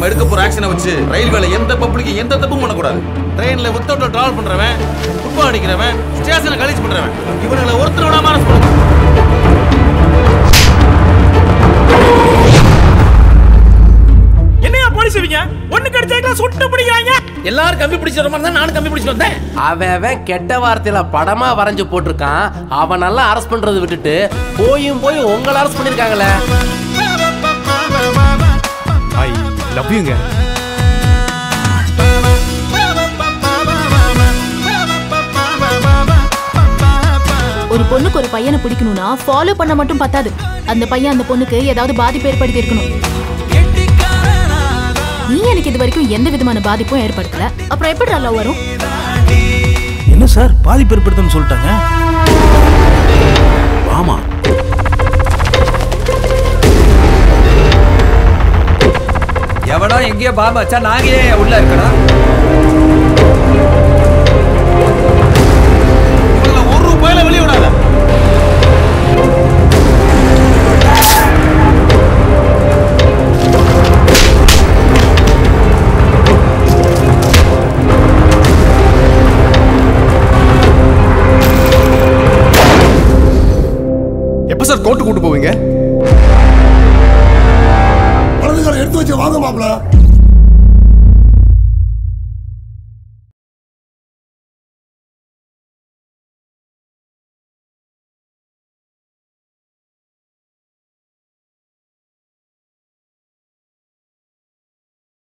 நாம எடுக்க போற ஆக்ஷனை வச்சு ரயில்வேல எந்த பப்ளிக்கும் எந்த தப்பும் பண்ணக்கூடாது ட்ரெயின்ல வித்தவுட்ல டிராவல் பண்றவன் ஃபுட்பால் அடிக்கிறவன் ஸ்டேஷனை கலீஸ் பண்றவன் இவனுங்களை ஒருத்தர் விடாம arrest பண்ணுங்க என்னையா போலீஸ் இவங்க ஒண்ணு கிடைச்சா சுட்டு பிடிக்கிறாங்க எல்லாரும் கம்பி பிடிச்ச மாதிரி தான் நானும் கம்பி பிடிச்சிட்டு வந்தேன் அவன் அவன் கெட்ட வார்த்தையில படமா வரைஞ்சு போட்டிருக்கான் அவனெல்லாம் அரெஸ்ட் பண்றது விட்டுட்டு போயும் போய் உங்களை அரெஸ்ட் பண்ணிருக்காங்களே ஐ லவ் யூங்க ஒரு பொண்ணுக்கு ஒரு பையனை பிடிக்கணும்னா ஃபாலோ பண்ண மட்டும் பத்தாது அந்த பையன் அந்த பொண்ணுக்கு ஏதாவது பாதிப்பு ஏற்படுத்தி இருக்கணும் நீ எனக்கு இது வரைக்கும் எந்த விதமான பாதிப்பும் ஏற்படுத்தல அப்புறம் எப்படி லவ் வரும் என்ன சார் பாதிப்பு ஏற்படுத்துன்னு சொல்லிட்டாங்க ஆமா எவனோ எங்கேயோ பாம்பு வச்சா நாங்க ஏன் உள்ள இருக்கணும் இவங்களை ஒரு ரூபாயில வெளியே விடாத எப்போ சார் கோர்ட்டு கூட்டு போவீங்க